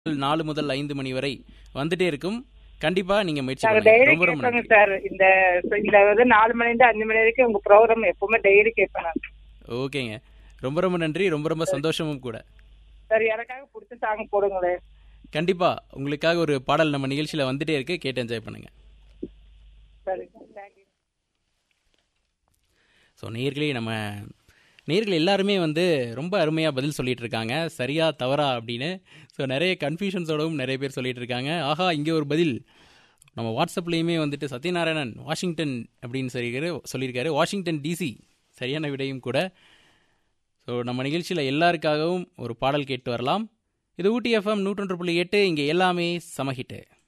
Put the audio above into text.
நாலு முதல் ஐந்து மணி வரை வந்துட்டே இருக்கும் கண்டிப்பா நீங்க முயற்சி நாங்க பண்ணுங்க டெய்லி ரொம்ப ரொம்ப கேட்போங்க நன்றி சார் இந்த இந்த வந்து நாலு மணிலேருந்து அஞ்சு மணி வரைக்கும் உங்க ப்ரோக்ராம் எப்பவுமே டெய்லி கேட்பேன் நான் ஓகேங்க ரொம்ப ரொம்ப நன்றி ரொம்ப ரொம்ப சந்தோஷமும் கூட சார் எனக்காக பிடிச்ச சாங் போடுங்களேன் கண்டிப்பா உங்களுக்காக ஒரு பாடல் நம்ம நிகழ்ச்சியில வந்துட்டே இருக்கு கேட்டு என்ஜாய் பண்ணுங்க சரி தேங்க்யூ ஸோ நேர்களே நம்ம நேர்கள் எல்லாருமே வந்து ரொம்ப அருமையாக பதில் சொல்லிட்டு இருக்காங்க சரியா தவறா அப்படின்னு ஸோ நிறைய கன்ஃபியூஷன்ஸோடவும் நிறைய பேர் சொல்லிட்டு இருக்காங்க ஆஹா இங்கே ஒரு பதில் நம்ம வாட்ஸ்அப்லேயுமே வந்துட்டு சத்யநாராயணன் வாஷிங்டன் அப்படின்னு சொல்லியிருக்காரு சொல்லியிருக்காரு வாஷிங்டன் டிசி சரியான விடையும் கூட ஸோ நம்ம நிகழ்ச்சியில் எல்லாருக்காகவும் ஒரு பாடல் கேட்டு வரலாம் இது ஊட்டி எஃப்எம் நூற்றொன்று புள்ளி எட்டு இங்கே எல்லாமே சமஹிட்டு